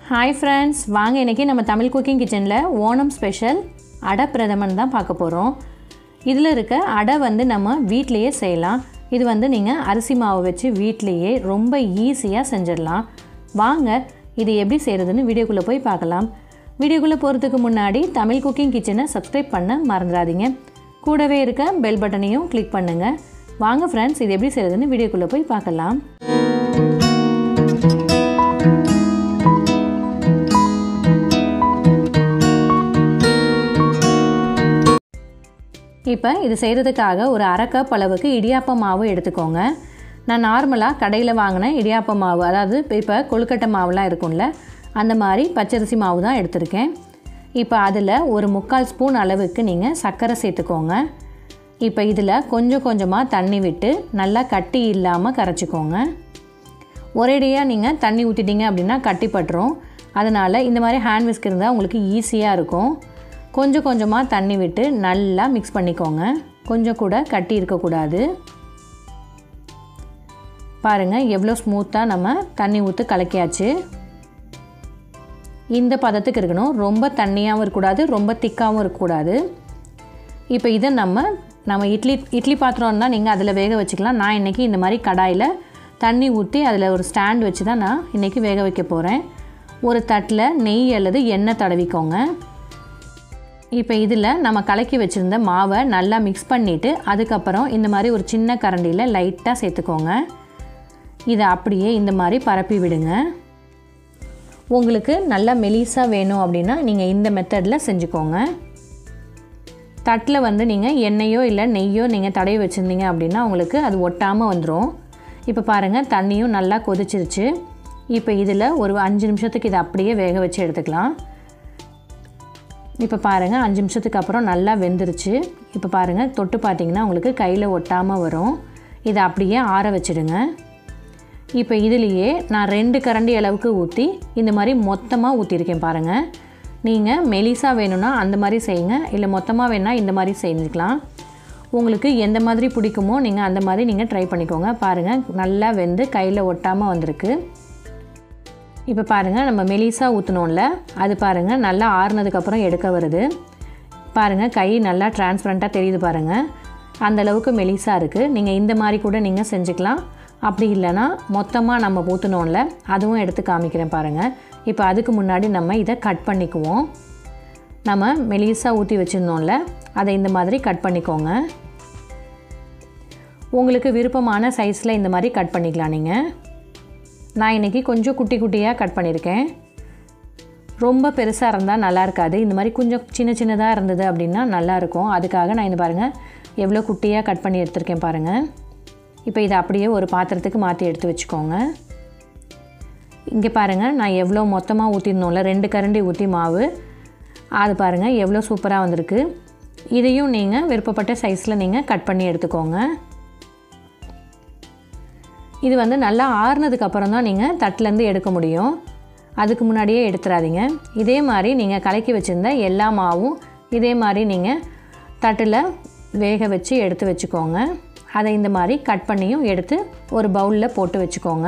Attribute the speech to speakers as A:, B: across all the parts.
A: hi friends வாங்க இன்றைக்கி நம்ம தமிழ் குக்கிங் கிச்சனில் ஓணம் ஸ்பெஷல் அடை பிரதமன் தான் பார்க்க போகிறோம் இதில் இருக்க அடை வந்து நம்ம வீட்டிலையே செய்யலாம் இது வந்து நீங்கள் அரிசி மாவு வச்சு வீட்டிலையே ரொம்ப ஈஸியாக செஞ்சிடலாம் வாங்க இது எப்படி செய்கிறதுன்னு வீடியோக்குள்ளே போய் பார்க்கலாம் வீடியோக்குள்ளே போகிறதுக்கு முன்னாடி தமிழ் குக்கிங் கிச்சனை சப்ஸ்கிரைப் பண்ண மறந்துடாதீங்க கூடவே இருக்க பெல் பட்டனையும் கிளிக் பண்ணுங்கள் வாங்க ஃப்ரெண்ட்ஸ் இது எப்படி செய்கிறதுன்னு வீடியோக்குள்ளே போய் பார்க்கலாம் இப்போ இது செய்கிறதுக்காக ஒரு அரை கப் அளவுக்கு இடியாப்ப மாவு எடுத்துக்கோங்க நான் நார்மலாக கடையில் வாங்கின இடியாப்ப மாவு அதாவது இப்போ கொழுக்கட்டை மாவுலாம் இருக்கும்ல அந்த மாதிரி பச்சரிசி மாவு தான் எடுத்திருக்கேன் இப்போ அதில் ஒரு முக்கால் ஸ்பூன் அளவுக்கு நீங்கள் சர்க்கரை சேர்த்துக்கோங்க இப்போ இதில் கொஞ்சம் கொஞ்சமாக தண்ணி விட்டு நல்லா கட்டி இல்லாமல் கரைச்சிக்கோங்க ஒரேடியாக நீங்கள் தண்ணி ஊற்றிட்டீங்க அப்படின்னா கட்டி பட்டுரும் அதனால் இந்த மாதிரி ஹேண்ட் விஸ்க் இருந்தால் உங்களுக்கு ஈஸியாக இருக்கும் கொஞ்சம் கொஞ்சமாக தண்ணி விட்டு நல்லா மிக்ஸ் பண்ணிக்கோங்க கொஞ்சம் கூட கட்டி இருக்கக்கூடாது பாருங்கள் எவ்வளோ ஸ்மூத்தாக நம்ம தண்ணி ஊற்று கலக்கியாச்சு இந்த பதத்துக்கு இருக்கணும் ரொம்ப தண்ணியாகவும் இருக்கக்கூடாது ரொம்ப திக்காகவும் இருக்கக்கூடாது இப்போ இதை நம்ம நம்ம இட்லி இட்லி பாத்திரம்னா நீங்கள் அதில் வேக வச்சுக்கலாம் நான் இன்றைக்கி இந்த மாதிரி கடாயில் தண்ணி ஊற்றி அதில் ஒரு ஸ்டாண்ட் வச்சு தான் நான் இன்றைக்கி வேக வைக்க போகிறேன் ஒரு தட்டில் நெய் அல்லது எண்ணெய் தடவிக்கோங்க இப்போ இதில் நம்ம கலக்கி வச்சுருந்த மாவை நல்லா மிக்ஸ் பண்ணிவிட்டு அதுக்கப்புறம் இந்த மாதிரி ஒரு சின்ன கரண்டியில் லைட்டாக சேர்த்துக்கோங்க இதை அப்படியே இந்த மாதிரி பரப்பி விடுங்க உங்களுக்கு நல்லா மெலிசாக வேணும் அப்படின்னா நீங்கள் இந்த மெத்தடில் செஞ்சுக்கோங்க தட்டில் வந்து நீங்கள் எண்ணெயோ இல்லை நெய்யோ நீங்கள் தடவி வச்சுருந்தீங்க அப்படின்னா உங்களுக்கு அது ஒட்டாமல் வந்துடும் இப்போ பாருங்கள் தண்ணியும் நல்லா கொதிச்சிருச்சு இப்போ இதில் ஒரு அஞ்சு நிமிஷத்துக்கு இதை அப்படியே வேக வச்சு எடுத்துக்கலாம் இப்போ பாருங்கள் அஞ்சு நிமிஷத்துக்கு அப்புறம் நல்லா வெந்துருச்சு இப்போ பாருங்கள் தொட்டு பார்த்தீங்கன்னா உங்களுக்கு கையில் ஒட்டாமல் வரும் இதை அப்படியே ஆற வச்சுடுங்க இப்போ இதுலேயே நான் ரெண்டு கரண்டி அளவுக்கு ஊற்றி இந்த மாதிரி மொத்தமாக ஊற்றிருக்கேன் பாருங்கள் நீங்கள் மெலிசாக வேணும்னா அந்த மாதிரி செய்யுங்க இல்லை மொத்தமாக வேணால் இந்த மாதிரி செஞ்சுக்கலாம் உங்களுக்கு எந்த மாதிரி பிடிக்குமோ நீங்கள் அந்த மாதிரி நீங்கள் ட்ரை பண்ணிக்கோங்க பாருங்கள் நல்லா வெந்து கையில் ஒட்டாமல் வந்திருக்கு இப்போ பாருங்கள் நம்ம மெலிசாக ஊற்றினோம்ல அது பாருங்கள் நல்லா ஆறுனதுக்கப்புறம் எடுக்க வருது பாருங்கள் கை நல்லா டிரான்ஸ்பரண்ட்டாக தெரியுது பாருங்கள் அந்தளவுக்கு மெலிசாக இருக்குது நீங்கள் இந்த மாதிரி கூட நீங்கள் செஞ்சுக்கலாம் அப்படி இல்லைன்னா மொத்தமாக நம்ம ஊற்றினோம்ல அதுவும் எடுத்து காமிக்கிறேன் பாருங்கள் இப்போ அதுக்கு முன்னாடி நம்ம இதை கட் பண்ணிக்குவோம் நம்ம மெலிசாக ஊற்றி வச்சுருந்தோம்ல அதை இந்த மாதிரி கட் பண்ணிக்கோங்க உங்களுக்கு விருப்பமான சைஸில் இந்த மாதிரி கட் பண்ணிக்கலாம் நீங்கள் நான் இன்றைக்கி கொஞ்சம் குட்டி குட்டியாக கட் பண்ணியிருக்கேன் ரொம்ப பெருசாக இருந்தால் நல்லா இருக்காது இந்த மாதிரி கொஞ்சம் சின்ன சின்னதாக இருந்தது அப்படின்னா நல்லாயிருக்கும் அதுக்காக நான் இந்த பாருங்கள் எவ்வளோ குட்டியாக கட் பண்ணி எடுத்திருக்கேன் பாருங்கள் இப்போ இதை அப்படியே ஒரு பாத்திரத்துக்கு மாற்றி எடுத்து வச்சுக்கோங்க இங்கே பாருங்கள் நான் எவ்வளோ மொத்தமாக ஊற்றிருந்தோம்ல ரெண்டு கரண்டி ஊற்றி மாவு அது பாருங்கள் எவ்வளோ சூப்பராக வந்திருக்கு இதையும் நீங்கள் விருப்பப்பட்ட சைஸில் நீங்கள் கட் பண்ணி எடுத்துக்கோங்க இது வந்து நல்லா ஆறுனதுக்கு அப்புறம் தான் நீங்கள் தட்டிலேருந்து எடுக்க முடியும் அதுக்கு முன்னாடியே எடுத்துடாதீங்க இதே மாதிரி நீங்கள் கலக்கி வச்சுருந்த எல்லா மாவும் இதே மாதிரி நீங்கள் தட்டில் வேக வச்சு எடுத்து வச்சுக்கோங்க அதை இந்த மாதிரி கட் பண்ணியும் எடுத்து ஒரு பவுலில் போட்டு வச்சுக்கோங்க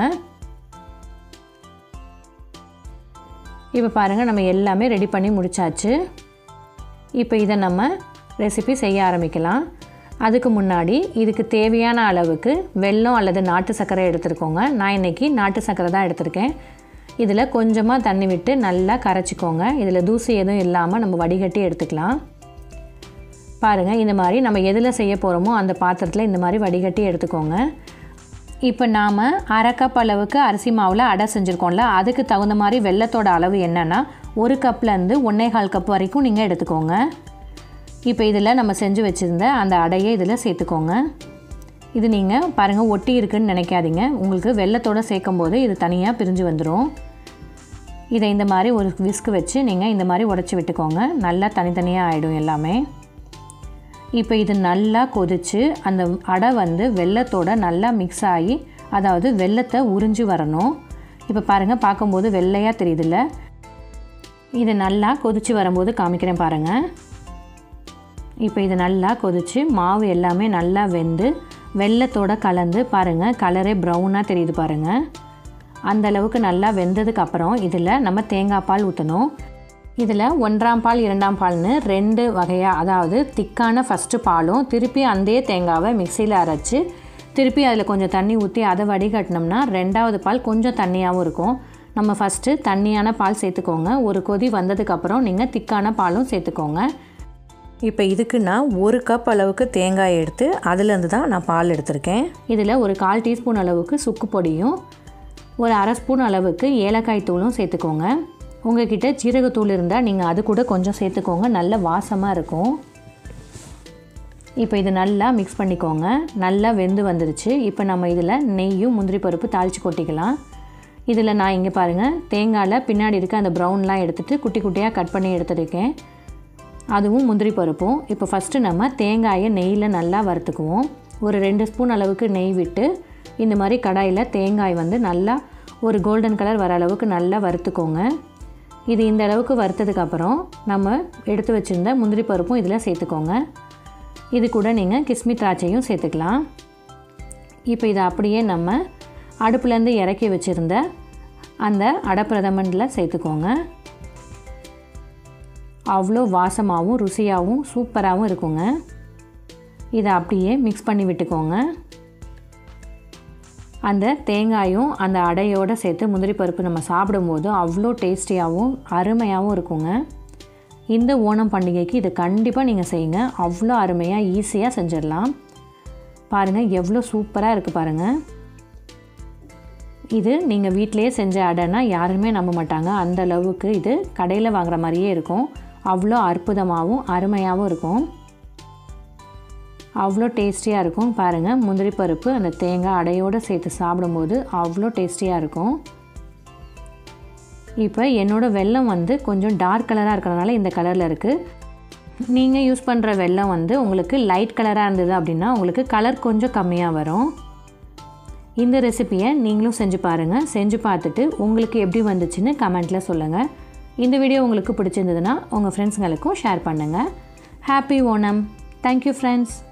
A: இப்போ பாருங்கள் நம்ம எல்லாமே ரெடி பண்ணி முடித்தாச்சு இப்போ இதை நம்ம ரெசிபி செய்ய ஆரம்பிக்கலாம் அதுக்கு முன்னாடி இதுக்கு தேவையான அளவுக்கு வெல்லம் அல்லது நாட்டு சர்க்கரை எடுத்துருக்கோங்க நான் இன்றைக்கி நாட்டு சர்க்கரை தான் எடுத்திருக்கேன் இதில் கொஞ்சமாக தண்ணி விட்டு நல்லா கரைச்சிக்கோங்க இதில் தூசி எதுவும் இல்லாமல் நம்ம வடிகட்டி எடுத்துக்கலாம் பாருங்கள் இந்த மாதிரி நம்ம எதில் செய்ய போகிறோமோ அந்த பாத்திரத்தில் இந்த மாதிரி வடிகட்டி எடுத்துக்கோங்க இப்போ நாம் அரை கப் அளவுக்கு அரிசி மாவில் அடை செஞ்சுருக்கோம்ல அதுக்கு தகுந்த மாதிரி வெள்ளத்தோட அளவு என்னென்னா ஒரு கப்லேருந்து ஒன்றே கால் கப் வரைக்கும் நீங்கள் எடுத்துக்கோங்க இப்போ இதில் நம்ம செஞ்சு வச்சுருந்த அந்த அடையை இதில் சேர்த்துக்கோங்க இது நீங்கள் பாருங்கள் ஒட்டி இருக்குன்னு நினைக்காதீங்க உங்களுக்கு வெள்ளத்தோடு சேர்க்கும் போது இது தனியாக பிரிஞ்சு வந்துடும் இதை இந்த மாதிரி ஒரு விஸ்க் வச்சு நீங்கள் இந்த மாதிரி உடச்சி விட்டுக்கோங்க நல்லா தனித்தனியாக ஆகிடும் எல்லாமே இப்போ இது நல்லா கொதித்து அந்த அடை வந்து வெள்ளத்தோட நல்லா மிக்ஸ் ஆகி அதாவது வெள்ளத்தை உறிஞ்சி வரணும் இப்போ பாருங்கள் பார்க்கும்போது வெள்ளையாக தெரியுதுல்ல இது நல்லா கொதித்து வரும்போது காமிக்கிறேன் பாருங்கள் இப்போ இது நல்லா கொதித்து மாவு எல்லாமே நல்லா வெந்து வெள்ளத்தோட கலந்து பாருங்கள் கலரே ப்ரௌனாக தெரியுது பாருங்கள் அந்த அளவுக்கு நல்லா வெந்ததுக்கு அப்புறம் இதில் நம்ம தேங்காய் பால் ஊற்றணும் இதில் ஒன்றாம் பால் இரண்டாம் பால்னு ரெண்டு வகையாக அதாவது திக்கான ஃபஸ்ட்டு பாலும் திருப்பி அந்த தேங்காவை மிக்சியில் அரைச்சி திருப்பி அதில் கொஞ்சம் தண்ணி ஊற்றி அதை வடிகட்டினோம்னா ரெண்டாவது பால் கொஞ்சம் தண்ணியாகவும் இருக்கும் நம்ம ஃபஸ்ட்டு தண்ணியான பால் சேர்த்துக்கோங்க ஒரு கொதி வந்ததுக்கப்புறம் நீங்கள் திக்கான பாலும் சேர்த்துக்கோங்க
B: இப்போ இதுக்கு நான் ஒரு கப் அளவுக்கு தேங்காய் எடுத்து அதுலேருந்து தான் நான் பால் எடுத்திருக்கேன்
A: இதில் ஒரு கால் டீஸ்பூன் அளவுக்கு சுக்கு பொடியும் ஒரு அரை ஸ்பூன் அளவுக்கு ஏலக்காய் தூளும் சேர்த்துக்கோங்க உங்ககிட்ட ஜீரகத்தூள் இருந்தால் நீங்கள் அது கூட கொஞ்சம் சேர்த்துக்கோங்க நல்ல வாசமாக இருக்கும் இப்போ இது நல்லா மிக்ஸ் பண்ணிக்கோங்க நல்லா வெந்து வந்துருச்சு இப்போ நம்ம இதில் நெய்யும் முந்திரி பருப்பு தாளித்து கொட்டிக்கலாம் இதில் நான் இங்கே பாருங்கள் தேங்காயில் பின்னாடி இருக்க அந்த ப்ரௌன்லாம் எடுத்துகிட்டு குட்டி குட்டியாக கட் பண்ணி எடுத்துருக்கேன் அதுவும் முந்திரி பருப்பும் இப்போ ஃபஸ்ட்டு நம்ம தேங்காயை நெய்யில் நல்லா வறுத்துக்குவோம் ஒரு ரெண்டு ஸ்பூன் அளவுக்கு நெய் விட்டு இந்த மாதிரி கடாயில் தேங்காய் வந்து நல்லா ஒரு கோல்டன் கலர் வர அளவுக்கு நல்லா வறுத்துக்கோங்க இது இந்த அளவுக்கு வறுத்ததுக்கப்புறம் நம்ம எடுத்து வச்சுருந்த முந்திரி பருப்பும் இதில் சேர்த்துக்கோங்க இது கூட நீங்கள் கிஸ்மி திராட்சையும் சேர்த்துக்கலாம் இப்போ இதை அப்படியே நம்ம அடுப்புலேருந்து இறக்கி வச்சுருந்த அந்த அடப்பிரதமனில் சேர்த்துக்கோங்க அவ்வளோ வாசமாகவும் ருசியாகவும் சூப்பராகவும் இருக்குங்க இதை அப்படியே மிக்ஸ் பண்ணி விட்டுக்கோங்க அந்த தேங்காயும் அந்த அடையோடு சேர்த்து முந்திரி பருப்பு நம்ம சாப்பிடும்போது அவ்வளோ டேஸ்டியாகவும் அருமையாகவும் இருக்குங்க இந்த ஓணம் பண்டிகைக்கு இது கண்டிப்பாக நீங்கள் செய்யுங்க அவ்வளோ அருமையாக ஈஸியாக செஞ்சிடலாம் பாருங்கள் எவ்வளோ சூப்பராக இருக்குது பாருங்கள் இது நீங்கள் வீட்டிலேயே செஞ்ச அடைனா யாருமே நம்ப மாட்டாங்க அந்த அளவுக்கு இது கடையில் வாங்குற மாதிரியே இருக்கும் அவ்வளோ அற்புதமாகவும் அருமையாகவும் இருக்கும் அவ்வளோ டேஸ்டியாக இருக்கும் பாருங்கள் முந்திரி பருப்பு அந்த தேங்காய் அடையோடு சேர்த்து சாப்பிடும்போது அவ்வளோ டேஸ்டியாக இருக்கும் இப்போ என்னோடய வெல்லம் வந்து கொஞ்சம் டார்க் கலராக இருக்கிறதுனால இந்த கலரில் இருக்குது நீங்கள் யூஸ் பண்ணுற வெல்லம் வந்து உங்களுக்கு லைட் கலராக இருந்தது அப்படின்னா உங்களுக்கு கலர் கொஞ்சம் கம்மியாக வரும் இந்த ரெசிப்பியை நீங்களும் செஞ்சு பாருங்கள் செஞ்சு பார்த்துட்டு உங்களுக்கு எப்படி வந்துச்சுன்னு கமெண்ட்டில் சொல்லுங்கள் இந்த வீடியோ உங்களுக்கு பிடிச்சிருந்ததுன்னா உங்கள் ஃப்ரெண்ட்ஸுங்களுக்கும் ஷேர் பண்ணுங்கள் ஹாப்பி ஓணம் தேங்க்யூ ஃப்ரெண்ட்ஸ்